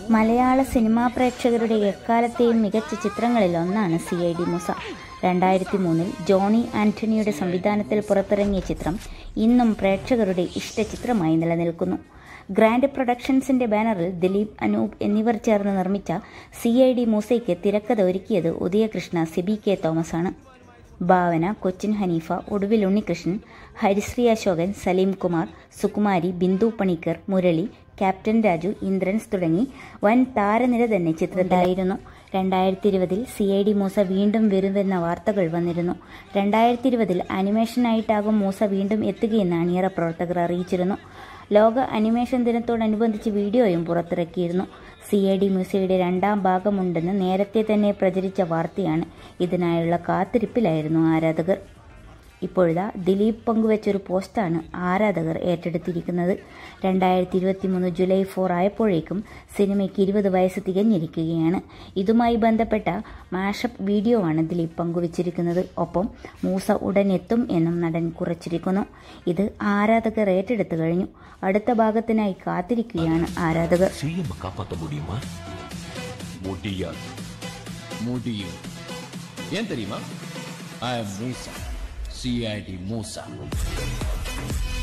മലയാള സിനിമാ പ്രേക്ഷകരുടെ എക്കാലത്തെയും മികച്ച ചിത്രങ്ങളിൽ ഒന്നാണ് സി ഐ ഡി മുസ രണ്ടായിരത്തി മൂന്നിൽ ജോണി ആന്റണിയുടെ സംവിധാനത്തിൽ പുറത്തിറങ്ങിയ ചിത്രം ഇന്നും പ്രേക്ഷകരുടെ ഇഷ്ടചിത്രമായി നിലനിൽക്കുന്നു ഗ്രാൻഡ് പ്രൊഡക്ഷൻസിന്റെ ബാനറിൽ ദിലീപ് അനൂപ് എന്നിവർ ചേർന്ന് നിർമ്മിച്ച സി ഐ ഡി മൂസയ്ക്ക് തിരക്കഥ ഒരുക്കിയത് ഉദയകൃഷ്ണ സിബി കെ തോമസ് ആണ് ഭാവന കൊച്ചിൻ ഹനീഫ ഒടുവിൽ ഉണ്ണികൃഷ്ണൻ ഹരിശ്രീ അശോകൻ സലീം കുമാർ സുകുമാരി ബിന്ദു പണിക്കർ മുരളി ക്യാപ്റ്റൻ രാജു ഇന്ദ്രൻസ് തുടങ്ങി വൻ താരനിര തന്നെ ചിത്രത്തിലായിരുന്നു രണ്ടായിരത്തി ഇരുപതിൽ സി ഐ ഡി മൂസ വീണ്ടും വരുമെന്ന വാർത്തകൾ വന്നിരുന്നു രണ്ടായിരത്തി ഇരുപതിൽ അനിമേഷനായിട്ടാകും മൂസ വീണ്ടും എത്തുകയെന്ന് അണിയറ പ്രവർത്തകർ അറിയിച്ചിരുന്നു ലോക അനിമേഷൻ ദിനത്തോടനുബന്ധിച്ച് വീഡിയോയും പുറത്തിറക്കിയിരുന്നു സി ഐ ഡി മ്യൂസിയുടെ രണ്ടാം ഭാഗമുണ്ടെന്ന് നേരത്തെ തന്നെ പ്രചരിച്ച വാർത്തയാണ് ഇതിനായുള്ള കാത്തിരിപ്പിലായിരുന്നു ആരാധകർ ഇപ്പോഴിതാ ദിലീപ് പങ്കുവച്ചൊരു പോസ്റ്റാണ് ആരാധകർ ഏറ്റെടുത്തിരിക്കുന്നത് രണ്ടായിരത്തി ഇരുപത്തി മൂന്ന് ജൂലൈ ഫോർ ആയപ്പോഴേക്കും സിനിമയ്ക്ക് ഇരുപത് വയസ്സ് തികഞ്ഞിരിക്കുകയാണ് ഇതുമായി ബന്ധപ്പെട്ട മാഷപ്പ് വീഡിയോ ആണ് ദിലീപ് പങ്കുവച്ചിരിക്കുന്നത് ഒപ്പം മൂസ ഉടൻ എത്തും എന്നും നടൻ കുറിച്ചിരിക്കുന്നു ഇത് ആരാധകർ ഏറ്റെടുത്തു കഴിഞ്ഞു അടുത്ത ഭാഗത്തിനായി കാത്തിരിക്കുകയാണ് ആരാധകർ சிஎம் காப்பாற்ற முடியுமா முடியாது முடியும் ஏன் தெரியுமா I am Musa CID Musa